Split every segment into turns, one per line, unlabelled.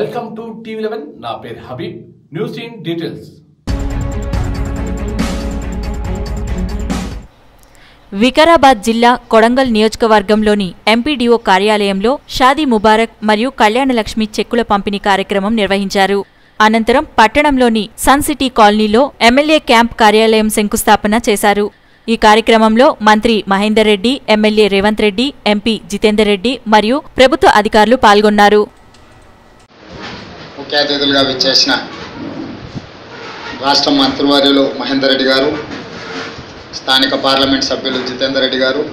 welcome to TV eleven నా పేరు Habib news in details
Vikarabad జిల్లా కొడంగల్ నియోజకవర్గంలోని ఎంపీడీఓ కార్యాలయంలో షాదీ ముబారక్ మరియు కళ్యాణలక్ష్మి చెక్కుల పంపిణీ కార్యక్రమం నిర్వహించారు అనంతరం పట్టణంలోని సన్ సిటీ కాలనీలో ఎమ్మెల్యే క్యాంప్ కార్యాలయం శంకుస్థాపన చేశారు ఈ కార్యక్రమంలో మంత్రి మహేందర్ రెడ్డి ఎమ్మెల్యే రేవంత్ రెడ్డి ఎంపీ జితేందర్ రెడ్డి మరియు ప్రభుత్వ అధికారులు పాల్గొన్నారు
ముఖ్య అతిథులుగా విచ్చేసిన రాష్ట్ర మంత్రివర్యులు మహేందర్ రెడ్డి గారు స్థానిక పార్లమెంట్ సభ్యులు జితేందర్ రెడ్డి గారు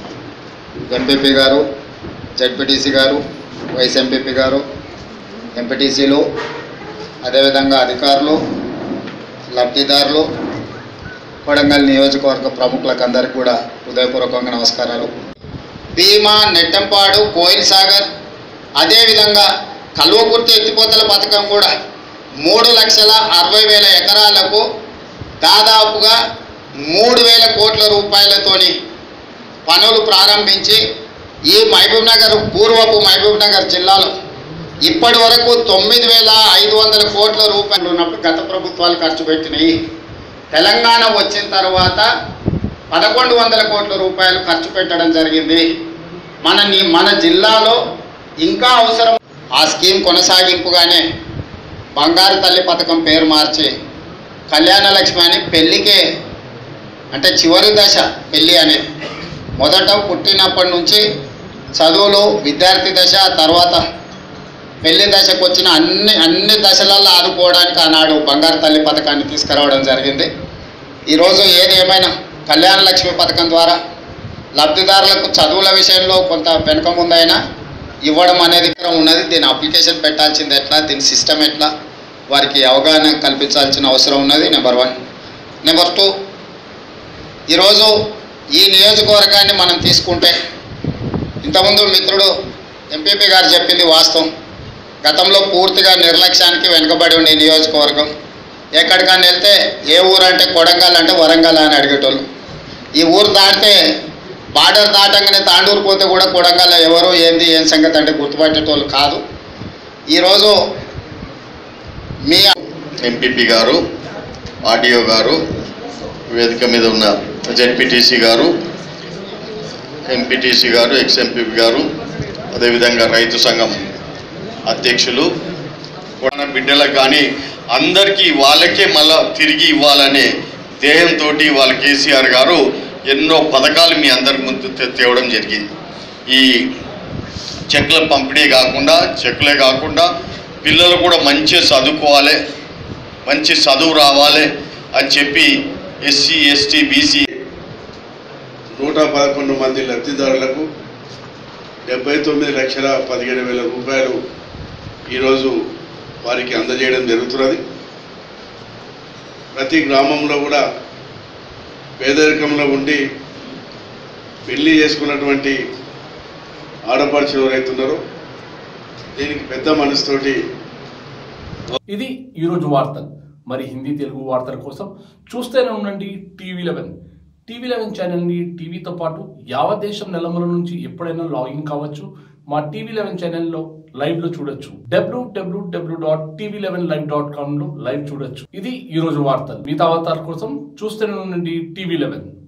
ఎంపీపీ గారు జడ్పీటీసీ గారు వైస్ ఎంపీపీ గారు ఎంపీటీసీలు అదేవిధంగా అధికారులు లబ్ధిదారులు కొడంగల్ నియోజకవర్గ ప్రముఖులకు అందరికీ కూడా హృదయపూర్వకంగా నమస్కారాలు భీమా నెట్టంపాడు కోయిల్ సాగర్ అదేవిధంగా కల్వకుర్తి ఎత్తిపోతల పథకం కూడా మూడు లక్షల అరవై వేల ఎకరాలకు దాదాపుగా మూడు వేల కోట్ల రూపాయలతోని పనులు ప్రారంభించి ఈ మహబూబ్ నగర్ పూర్వపు మహబూబ్ నగర్ జిల్లాలో ఇప్పటి వరకు తొమ్మిది వేల ఐదు వందల కోట్ల రూపాయలు ఉన్నప్పుడు గత ప్రభుత్వాలు ఖర్చు పెట్టినాయి తెలంగాణ వచ్చిన తర్వాత పదకొండు వందల కోట్ల రూపాయలు ఖర్చు పెట్టడం జరిగింది మన ని- మన జిల్లాలో ఇంకా అవసరం ఆ స్కీమ్ కొనసాగింపుగానే బంగారు తల్లి పథకం పేరు మార్చి కళ్యాణ లక్ష్మి అని పెళ్ళికే అంటే చివరి దశ పెళ్ళి అనేది మొదట పుట్టినప్పటి నుంచి చదువులు విద్యార్థి దశ తర్వాత పెళ్లి దశకు వచ్చిన అన్ని అన్ని దశలలో ఆదుకోవడానికి ఆనాడు బంగారు తల్లి పథకాన్ని తీసుకురావడం జరిగింది ఈరోజు ఏది ఏమైనా కళ్యాణ లక్ష్మి పథకం ద్వారా లబ్ధిదారులకు చదువుల విషయంలో కొంత వెనుక ముందైనా ఇవ్వడం అనేది ఇక్కడ ఉన్నది దీని అప్లికేషన్ పెట్టాల్సింది ఎట్లా దీని సిస్టమ్ ఎట్లా వారికి అవగాహన కల్పించాల్సిన అవసరం ఉన్నది నెంబర్ వన్ నెంబర్ టూ ఈరోజు ఈ నియోజకవర్గాన్ని మనం తీసుకుంటే ఇంతకుముందు మిత్రుడు ఎంపీపీ గారు చెప్పింది వాస్తవం గతంలో పూర్తిగా నిర్లక్ష్యానికి వెనుకబడి ఉండే ఈ నియోజకవర్గం ఎక్కడికన్నా వెళ్తే ఏ ఊరు అంటే కొడంగల్ అంటే వరంగల్ అని అడిగేటోళ్ళు ఈ ఊరు దాటితే బార్డర్ దాటంగానే తాండూరు పోతే కూడా కొడంగల్ ఎవరు ఏంది ఏం సంగతి అంటే గుర్తుపట్టేటోళ్ళు కాదు ఈరోజు మీ
ఎంపీపీ గారు ఆర్డీఓ గారు వేదిక మీద ఉన్న జెడ్పీటీసీ గారు ఎంపీటీసీ గారు ఎక్స్ ఎంపీపీ గారు అదేవిధంగా రైతు సంఘం అధ్యక్షులు మన బిడ్డలకు కానీ అందరికీ వాళ్ళకే మళ్ళా తిరిగి ఇవ్వాలనే ధ్యేయంతో వాళ్ళ కేసీఆర్ గారు ఎన్నో పథకాలు మీ అందరి ముందు తె- తేవడం జరిగింది ఈ చెక్ల పంపిణీ కాకుండా చెక్లే కాకుండా పిల్లలు కూడా మంచిగా చదువుకోవాలి మంచి చదువు రావాలి అని చెప్పి ఎస్సీ ఎస్టీ బీసీ
నూట పదకొండు మంది లబ్ధిదారులకు డెబ్బై తొమ్మిది లక్షల పదిహేడు వేల రూపాయలు ఈరోజు వారికి అందజేయడం జరుగుతున్నది ప్రతి గ్రామంలో కూడా పేదరికంలో ఉండి పెళ్లి చేసుకున్నటువంటి ఆడపడుచులు ఎవరైతే ఉన్నారో దీనికి పెద్ద మనసుతోటి
ఇది ఈరోజు వార్తలు మరి హిందీ తెలుగు వార్తల కోసం చూస్తూనే ఉండండి టీవీ లెవెన్ టీవీ లెవెన్ ఛానల్ని టీవీతో పాటు యావత్ దేశం నెలమల నుంచి ఎప్పుడైనా లాగిన్ కావచ్చు మా టీవీ లెవెన్ ఛానల్లో లైవ్ లో చూడొచ్చు WWW dot TV eleven live dot com లో లైవ్ చూడొచ్చు ఇది ఈ రోజు వార్తలు మిగతా వార్తల కోసం చూస్తూనే ఉండండి టీవీ లెవెన్